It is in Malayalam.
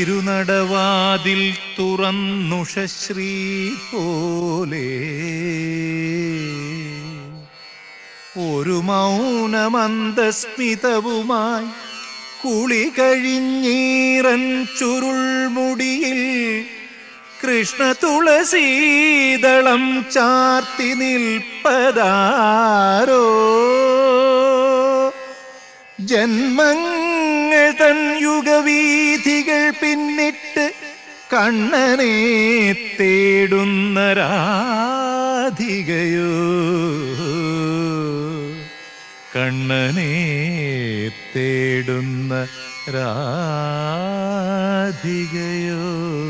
തിരുനടവാതിൽ തുറന്നുഷശ്രീ പോലെ ഒരു മൗനമന്ദസ്മിതവുമായി കുളി കഴിഞ്ഞീറൻ ചുരുൾമുടിയിൽ കൃഷ്ണ തുളസീതളം ചാർത്തി നിൽപ്പതാരോ ജന്മങ്ങൾ തൻ യുഗവീഥികൾ പിന്നിട്ട് കണ്ണനെ തേടുന്ന രാധികയോ കണ്ണനെ തേടുന്ന രാധികയോ